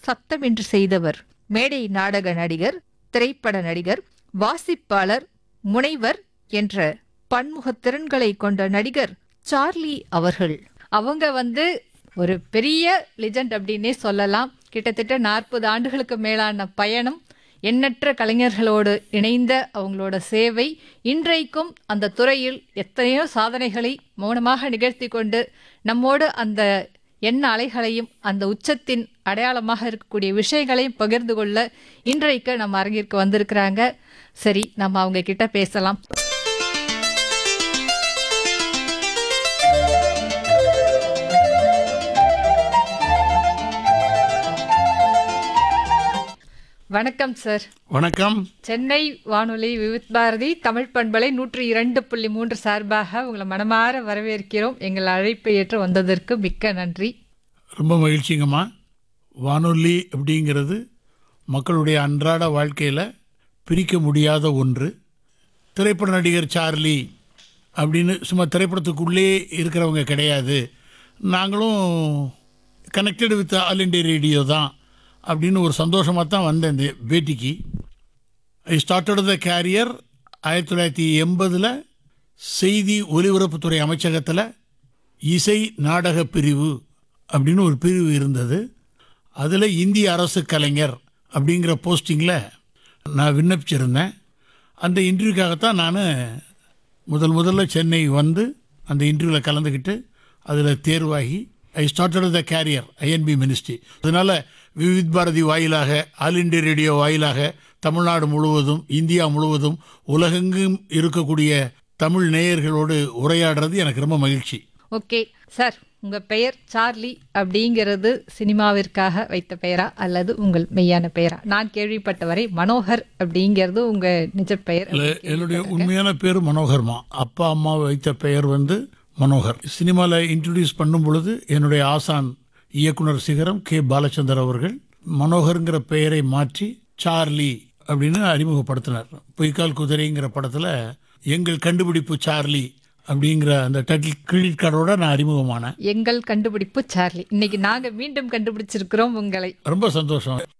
சத்தமின்றி செய்தவர் மேடை நாடக நடிகர் திரைப்பட நடிகர் வாசிப்பாளர் முனைவர் என்ற பன்முக திறன்களை கொண்ட நடிகர் சார்லி அவர்கள் அவங்க வந்து ஒரு பெரிய லெஜண்ட் அப்படின்னே சொல்லலாம் கிட்டத்தட்ட நாற்பது ஆண்டுகளுக்கு மேலான பயணம் எண்ணற்ற கலைஞர்களோடு இணைந்த அவங்களோட சேவை இன்றைக்கும் அந்த துறையில் எத்தனையோ சாதனைகளை மௌனமாக நிகழ்த்தி கொண்டு நம்மோடு அந்த எண்ண அலைகளையும் அந்த உச்சத்தின் அடையாளமாக இருக்கக்கூடிய விஷயங்களையும் பகிர்ந்து கொள்ள இன்றைக்கு நம்ம அரங்கிற்கு வந்திருக்கிறாங்க சரி நம்ம அவங்க கிட்ட பேசலாம் வணக்கம் சார் வணக்கம் சென்னை வானொலி விவித் பாரதி தமிழ் பண்பலை நூற்றி இரண்டு புள்ளி மூன்று சார்பாக உங்களை மனமாற வரவேற்கிறோம் எங்கள் அழைப்பை ஏற்று வந்ததற்கு மிக்க நன்றி ரொம்ப மகிழ்ச்சிங்கம்மா வானொலி அப்படிங்கிறது மக்களுடைய அன்றாட வாழ்க்கையில் பிரிக்க முடியாத ஒன்று திரைப்பட நடிகர் சார்லி அப்படின்னு சும்மா திரைப்படத்துக்குள்ளே இருக்கிறவங்க கிடையாது நாங்களும் connected with All India Radio தான் அப்படின்னு ஒரு சந்தோஷமாக தான் வந்தேன் இந்த பேட்டிக்கு ஐ ஸ்டார்டட் த கேரியர் ஆயிரத்தி தொள்ளாயிரத்தி எண்பதில் செய்தி ஒலிபரப்புத்துறை அமைச்சகத்தில் இசை நாடக பிரிவு அப்படின்னு ஒரு பிரிவு இருந்தது அதில் இந்திய அரசு கலைஞர் அப்படிங்கிற போஸ்டிங்கில் நான் விண்ணப்பிச்சிருந்தேன் அந்த இன்டர்வியூக்காகத்தான் நான் முதல் முதல்ல சென்னை வந்து அந்த இன்டர்வியூவில் கலந்துக்கிட்டு அதில் தேர்வாகி I started the career I and B ministry அதனால் விவித் பாரதி வாயிலாக ஆல் இண்டியா ரேடியோ வாயிலாக தமிழ்நாடு முழுவதும் இந்தியா முழுவதும் உலகெங்கும் இருக்கக்கூடிய தமிழ் நேயர்களோடு உரையாடுறது எனக்கு ரொம்ப மகிழ்ச்சி ஓகே சார் உங்க பெயர் சார்லி அப்படிங்கிறது சினிமாவிற்காக வைத்த பெயரா அல்லது உங்கள் மெய்யான பெயரா நான் கேள்விப்பட்டவரை மனோகர் அப்படிங்கிறது உங்க நிஜ பெயர் இல்ல, என்னுடைய உண்மையான பேர் மனோகர்மா அப்பா அம்மா வைத்த பெயர் வந்து மனோகர் சினிமாவில் இன்ட்ரடியூஸ் பண்ணும் பொழுது என்னுடைய ஆசான் இயக்குனர் சிகரம் கே பாலச்சந்தர் அவர்கள் மனோகருங்கிற பெயரை மாற்றி சார்லி அப்படின்னு அறிமுகப்படுத்தினார் பொய்க்கால் குதிரைங்கிற படத்தில் எங்கள் கண்டுபிடிப்பு சார்லி அப்படிங்கிற அந்த டைட்டில் கிரெடிட் கார்டோட நான் அறிமுகமானேன் எங்கள் கண்டுபிடிப்பு சார்லி இன்னைக்கு நாங்க மீண்டும் கண்டுபிடிச்சிருக்கிறோம் உங்களை ரொம்ப சந்தோஷம்